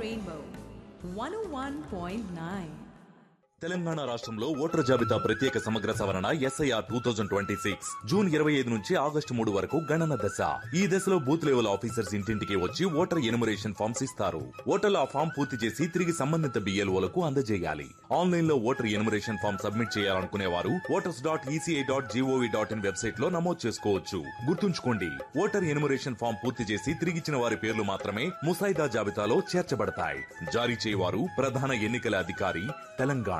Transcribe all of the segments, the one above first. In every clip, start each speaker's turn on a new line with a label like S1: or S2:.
S1: Rainbow 101.9.
S2: Telangana రాష్ట్రంలో voter జాబితా ప్రత్యేక సమగ్ర సవరణ SIR two thousand twenty six June ఇరవై ఐదు నుంచి ఆగస్టు మూడు వరకు గణన దశ ఈ దశలో బూత్ లెవెల్ ఆఫీసర్స్ ఇంటింటికి వచ్చి ఓటర్ ఎనుమరేషన్ ఫామ్స్ ఇస్తారు ఓటర్లు ఆ ఫామ్ పూర్తి చేసి తిరిగి సంబంధిత బిఎల్ఓలకు అందజేయాలి ఆన్లైన్ లో ఓటర్ ఎనుమరేషన్ ఫామ్ సబ్మిట్ చేయాలనుకునే వారు voters dot ECI dot gov dot in website లో నమోదు చేసుకోవచ్చు గుర్తుంచుకోండి ఓటర్ ఎనుమరేషన్ ఫామ్ పూర్తి చేసి తిరిగిచ్చిన వారి పేర్లు మాత్రమే ముసాయిదా జాబితాలో చేర్చబడతాయి జారీ చేయవారు ప్రధాన ఎన్నికల అధికారి తెలంగాణ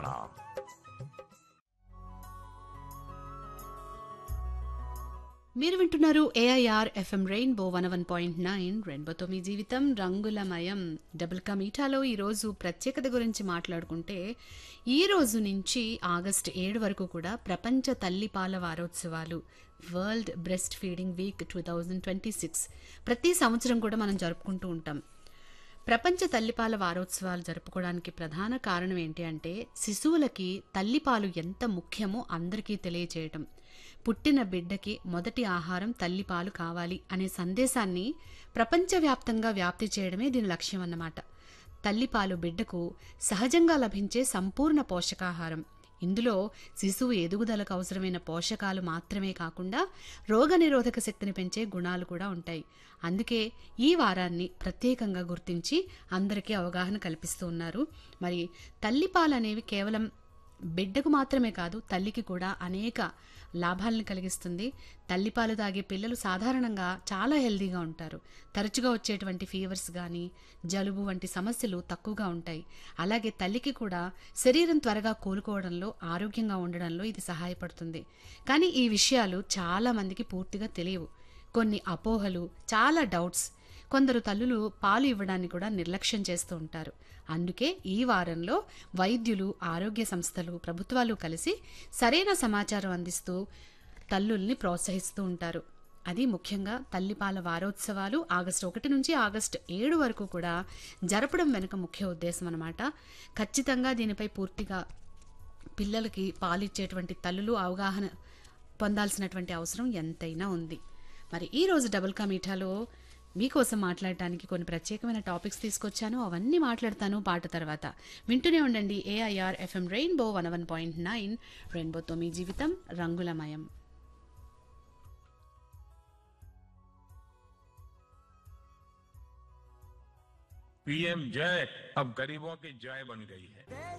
S3: మీరు వింటున్నారు AIR FM Rainbow one one point nine రెయిన్బోతో మీ జీవితం రంగులమయం డబుల్ కా మీఠాలో ఈరోజు ప్రత్యేకత గురించి మాట్లాడుకుంటే ఈ రోజు నుంచి ఆగస్ట్ ఏడు వరకు కూడా ప్రపంచ తల్లిపాల వారోత్సవాలు world breastfeeding week two thousand twenty six ప్రతి సంవత్సరం కూడా మనం జరుపుకుంటూ ఉంటాం ప్రపంచ తల్లిపాల వారోత్సవాలు జరుపుకోవడానికి ప్రధాన కారణం ఏంటి అంటే శిశువులకి తల్లిపాలు ఎంత ముఖ్యమో అందరికీ తెలియచేయటం పుట్టిన బిడ్డకి మొదటి ఆహారం తల్లిపాలు కావాలి అనే సందేశాన్ని ప్రపంచవ్యాప్తంగా వ్యాప్తి చేయడమే దీని లక్ష్యం అన్నమాట తల్లిపాలు బిడ్డకు సహజంగా లభించే సంపూర్ణ పోషకాహారం ఇందులో శిశువు ఎదుగుదలకు అవసరమైన పోషకాలు మాత్రమే కాకుండా రోగనిరోధక శక్తిని పెంచే గుణాలు కూడా ఉంటాయి అందుకే ఈ వారాన్ని ప్రత్యేకంగా గుర్తించి అందరికీ అవగాహన కల్పిస్తూ ఉన్నారు మరి తల్లిపాలు అనేవి కేవలం బిడ్డకు మాత్రమే కాదు తల్లికి కూడా అనేక లాభాలను కలిగిస్తుంది తల్లిపాలు తాగే పిల్లలు సాధారణంగా చాలా హెల్దీగా ఉంటారు తరచుగా వచ్చేటువంటి ఫీవర్స్ కానీ జలుబు వంటి సమస్యలు తక్కువగా ఉంటాయి అలాగే తల్లికి కూడా శరీరం త్వరగా కోలుకోవడంలో ఆరోగ్యంగా ఉండడంలో ఇది సహాయపడుతుంది కానీ ఈ విషయాలు చాలా మందికి పూర్తిగా తెలియవు కొన్ని అపోహలు చాలా డౌట్స్ కొందరు తల్లులు పాలు ఇవ్వడాన్ని కూడా నిర్లక్ష్యం చేస్తూ ఉంటారు అందుకే ఈ వారంలో వైద్యులు ఆరోగ్య సంస్థలు ప్రభుత్వాలు కలిసి సరైన సమాచారం అందిస్తూ తల్లుల్ని ప్రోత్సహిస్తూ ఉంటారు అది ముఖ్యంగా తల్లిపాల వారోత్సవాలు ఆగస్టు ఒకటి నుంచి ఆగస్టు ఏడు వరకు కూడా జరపడం వెనుక ముఖ్య ఉద్దేశం అనమాట ఖచ్చితంగా దీనిపై పూర్తిగా పిల్లలకి పాలిచ్చేటువంటి తల్లులు అవగాహన పొందాల్సినటువంటి అవసరం ఎంతైనా ఉంది మరి ఈ రోజు డబుల్ కా మీఠాలో మీకోసం మాట్లాడటానికి కొన్ని ప్రత్యేకమైన టాపిక్స్ తీసుకొచ్చాను అవన్నీ మాట్లాడతాను పాట తర్వాత వింటూనే ఉండండి AIR FM Rainbow one one point nine రెయిన్బోతో మీ జీవితం రంగులమయం
S4: पीएम जय अब गरीबों की जय बन गई है